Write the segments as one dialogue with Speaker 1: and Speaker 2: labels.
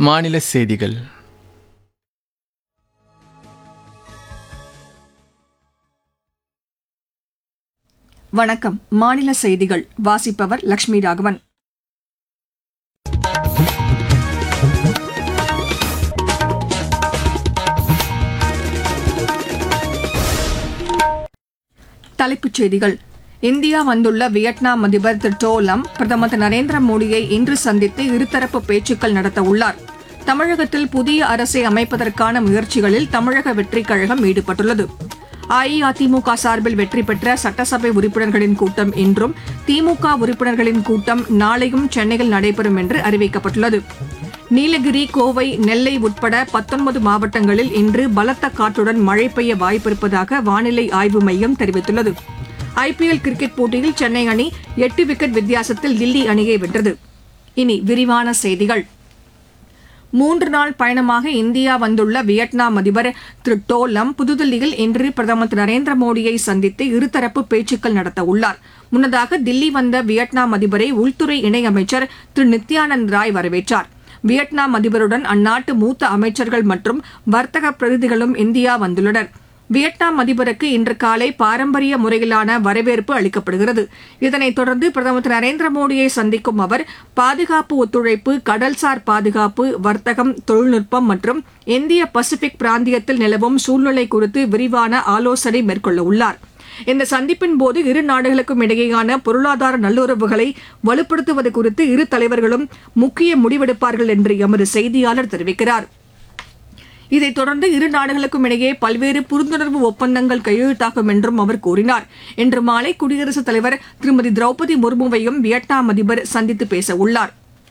Speaker 1: மாநில செய்திகள்
Speaker 2: வணக்கம் மாநில செய்திகள் வாசிப்பவர் லட்சுமி ராகவன் தலைப்புச் செய்திகள் இந்தியா வந்துள்ள வியட்நாம் அதிபர் திரு டோலம் பிரதமர் திரு நரேந்திர மோடியை இன்று சந்தித்து இருதரப்பு பேச்சுக்கள் நடத்த உள்ளார் தமிழகத்தில் புதிய அரசை அமைப்பதற்கான முயற்சிகளில் தமிழக வெற்றிக் கழகம் ஈடுபட்டுள்ளது அஇஅதிமுக சார்பில் வெற்றி பெற்ற சட்டசபை உறுப்பினர்களின் கூட்டம் இன்றும் திமுக உறுப்பினர்களின் கூட்டம் நாளையும் சென்னையில் நடைபெறும் என்று அறிவிக்கப்பட்டுள்ளது நீலகிரி கோவை நெல்லை உட்பட பத்தொன்பது மாவட்டங்களில் இன்று பலத்த காற்றுடன் மழை பெய்ய வாய்ப்பிருப்பதாக வானிலை ஆய்வு மையம் தெரிவித்துள்ளது ஐபிஎல் கிரிக்கெட் போட்டியில் சென்னை அணி எட்டு விக்கெட் வித்தியாசத்தில் தில்லி அணியை வென்றது இனி விரிவான செய்திகள் மூன்று நாள் பயணமாக இந்தியா வந்துள்ள வியட்நாம் அதிபர் திரு டோலம் புதுதில்லியில் இன்று பிரதமர் திரு நரேந்திர மோடியை சந்தித்து இருதரப்பு பேச்சுக்கள் நடத்த உள்ளார் முன்னதாக தில்லி வந்த வியட்நாம் அதிபரை உள்துறை இணையமைச்சர் திரு நித்யானந்த் ராய் வரவேற்றார் வியட்நாம் அதிபருடன் அந்நாட்டு மூத்த அமைச்சர்கள் மற்றும் வர்த்தக பிரதிநிதிகளும் இந்தியா வந்துள்ளனர் வியட்நாம் அதிபருக்கு இன்று காலை பாரம்பரிய முறையிலான வரவேற்பு அளிக்கப்படுகிறது இதனைத் தொடர்ந்து பிரதமர் திரு நரேந்திர மோடியை சந்திக்கும் அவர் பாதுகாப்பு ஒத்துழைப்பு கடல்சார் பாதுகாப்பு வர்த்தகம் தொழில்நுட்பம் மற்றும் இந்திய பசிபிக் பிராந்தியத்தில் நிலவும் சூழ்நிலை குறித்து விரிவான ஆலோசனை மேற்கொள்ள உள்ளார் இந்த சந்திப்பின் போது இரு நாடுகளுக்கும் இடையேயான பொருளாதார நல்லுறவுகளை வலுப்படுத்துவது குறித்து இரு தலைவர்களும் முக்கிய முடிவெடுப்பார்கள் என்று எமது செய்தியாளர் தெரிவிக்கிறார் இதைத் தொடர்ந்து இரு நாடுகளுக்கும் இடையே பல்வேறு புரிந்துணர்வு ஒப்பந்தங்கள் கையெழுத்தாகும் என்றும் அவர் கூறினார் இன்று மாலை குடியரசுத் தலைவர் திருமதி திரௌபதி முர்முவையும் வியட்நாம் அதிபர் சந்தித்து பேச உள்ளார்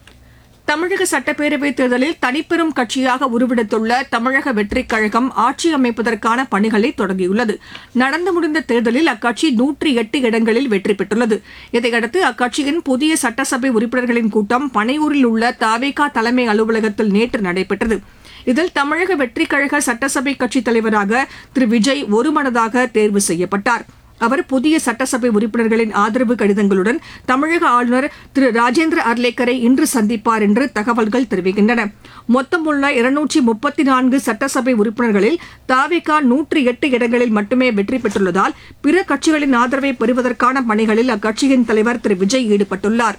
Speaker 2: தமிழக சட்டப்பேரவைத் தேர்தலில் தனிப்பெரும் கட்சியாக உருவெடுத்துள்ள தமிழக வெற்றிக் கழகம் ஆட்சி அமைப்பதற்கான பணிகளை தொடங்கியுள்ளது நடந்து முடிந்த தேர்தலில் அக்கட்சி நூற்றி எட்டு இடங்களில் வெற்றி பெற்றுள்ளது இதையடுத்து அக்கட்சியின் புதிய சட்டசபை உறுப்பினர்களின் கூட்டம் பனையூரில் உள்ள தாவேகா தலைமை அலுவலகத்தில் நேற்று நடைபெற்றது இதில் தமிழக வெற்றிக் கழக சட்டசபை கட்சித் தலைவராக திரு விஜய் ஒருமனதாக தேர்வு செய்யப்பட்டார் அவர் புதிய சட்டசபை உறுப்பினர்களின் ஆதரவு கடிதங்களுடன் தமிழக ஆளுநர் திரு ராஜேந்திர அர்லேக்கரை இன்று சந்திப்பார் என்று தகவல்கள் தெரிவிக்கின்றன மொத்தமுள்ள இருநூற்றி முப்பத்தி நான்கு சட்டசபை உறுப்பினர்களில் தாவேகா நூற்றி எட்டு இடங்களில் மட்டுமே வெற்றி பெற்றுள்ளதால் பிற கட்சிகளின் ஆதரவை பெறுவதற்கான பணிகளில் அக்கட்சியின் தலைவர் திரு விஜய் ஈடுபட்டுள்ளார்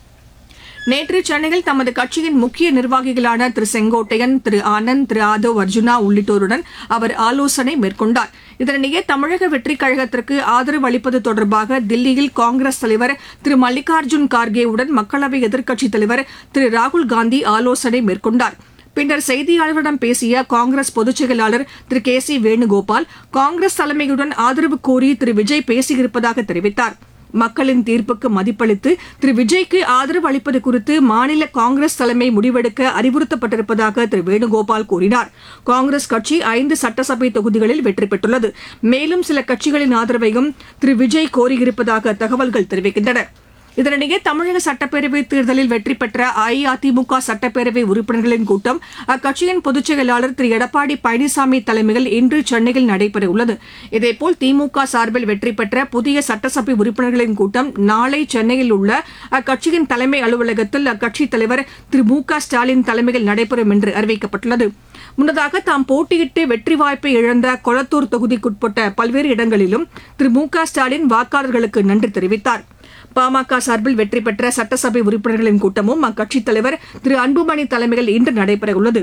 Speaker 2: நேற்று சென்னையில் தமது கட்சியின் முக்கிய நிர்வாகிகளான திரு செங்கோட்டையன் திரு ஆனந்த் திரு ஆதவ் அர்ஜுனா உள்ளிட்டோருடன் அவர் ஆலோசனை மேற்கொண்டார் இதனிடையே தமிழக வெற்றிக் கழகத்திற்கு ஆதரவு அளிப்பது தொடர்பாக தில்லியில் காங்கிரஸ் தலைவர் திரு மல்லிகார்ஜுன் கார்கேவுடன் மக்களவை எதிர்க்கட்சித் தலைவர் திரு ராகுல் காந்தி ஆலோசனை மேற்கொண்டார் பின்னர் செய்தியாளர்களிடம் பேசிய காங்கிரஸ் பொதுச் செயலாளர் திரு கே சி வேணுகோபால் காங்கிரஸ் தலைமையுடன் ஆதரவு கோரி திரு விஜய் பேசியிருப்பதாக தெரிவித்தார் மக்களின் தீர்ப்புக்கு மதிப்பளித்து திரு விஜய்க்கு ஆதரவு அளிப்பது குறித்து மாநில காங்கிரஸ் தலைமை முடிவெடுக்க அறிவுறுத்தப்பட்டிருப்பதாக திரு வேணுகோபால் கூறினார் காங்கிரஸ் கட்சி ஐந்து சட்டசபை தொகுதிகளில் வெற்றி பெற்றுள்ளது மேலும் சில கட்சிகளின் ஆதரவையும் திரு விஜய் கோரியிருப்பதாக தகவல்கள் தெரிவிக்கின்றன இதனிடையே தமிழக சட்டப்பேரவை தேர்தலில் வெற்றி பெற்ற அஇஅதிமுக சட்டப்பேரவை உறுப்பினர்களின் கூட்டம் அக்கட்சியின் பொதுச் செயலாளர் திரு எடப்பாடி பழனிசாமி தலைமையில் இன்று சென்னையில் நடைபெறவுள்ளது இதேபோல் திமுக சார்பில் வெற்றி பெற்ற புதிய சட்டசபை உறுப்பினர்களின் கூட்டம் நாளை சென்னையில் உள்ள அக்கட்சியின் தலைமை அலுவலகத்தில் அக்கட்சித் தலைவர் திரு மு க ஸ்டாலின் தலைமையில் நடைபெறும் என்று அறிவிக்கப்பட்டுள்ளது முன்னதாக தாம் போட்டியிட்டு வெற்றி வாய்ப்பை இழந்த கொளத்தூர் தொகுதிக்குட்பட்ட பல்வேறு இடங்களிலும் திரு மு க ஸ்டாலின் வாக்காளர்களுக்கு நன்றி தெரிவித்தார் பாமக சார்பில் வெற்றி பெற்ற சட்டசபை உறுப்பினர்களின் கூட்டமும் அக்கட்சித் தலைவர் திரு அன்புமணி தலைமையில் இன்று நடைபெறவுள்ளது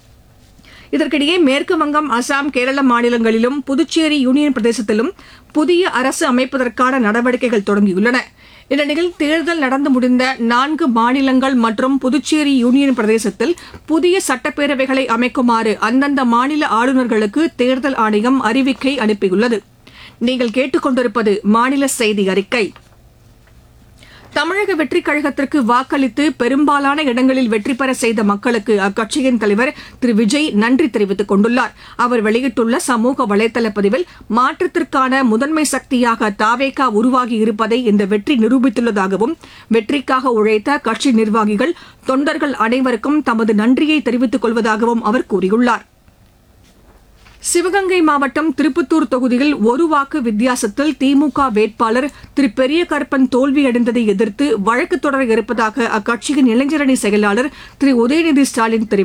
Speaker 2: இதற்கிடையே மேற்கு வங்கம் அசாம் கேரள மாநிலங்களிலும் புதுச்சேரி யூனியன் பிரதேசத்திலும் புதிய அரசு அமைப்பதற்கான நடவடிக்கைகள் தொடங்கியுள்ளன இந்நிலையில் தேர்தல் நடந்து முடிந்த நான்கு மாநிலங்கள் மற்றும் புதுச்சேரி யூனியன் பிரதேசத்தில் புதிய சட்டப்பேரவைகளை அமைக்குமாறு அந்தந்த மாநில ஆளுநர்களுக்கு தேர்தல் ஆணையம் அறிவிக்கை அனுப்பியுள்ளது நீங்கள் கேட்டுக்கொண்டிருப்பது மாநில செய்தி அறிக்கை தமிழக வெற்றிக் கழகத்திற்கு வாக்களித்து பெரும்பாலான இடங்களில் வெற்றி பெற செய்த மக்களுக்கு அக்கட்சியின் தலைவர் திரு விஜய் நன்றி தெரிவித்துக் கொண்டுள்ளார் அவர் வெளியிட்டுள்ள சமூக வலைதள பதிவில் மாற்றத்திற்கான முதன்மை சக்தியாக தாவேகா உருவாகி இருப்பதை இந்த வெற்றி நிரூபித்துள்ளதாகவும் வெற்றிக்காக உழைத்த கட்சி நிர்வாகிகள் தொண்டர்கள் அனைவருக்கும் தமது நன்றியை தெரிவித்துக் கொள்வதாகவும் அவர் கூறியுள்ளார் சிவகங்கை மாவட்டம் திருப்பத்தூர் தொகுதியில் ஒரு வாக்கு வித்தியாசத்தில் திமுக வேட்பாளர் திரு பெரிய கருப்பன் தோல்வியடைந்ததை எதிர்த்து வழக்கு தொடர இருப்பதாக அக்கட்சியின் இளைஞரணி செயலாளர் திரு உதயநிதி ஸ்டாலின் தெரிவித்தார்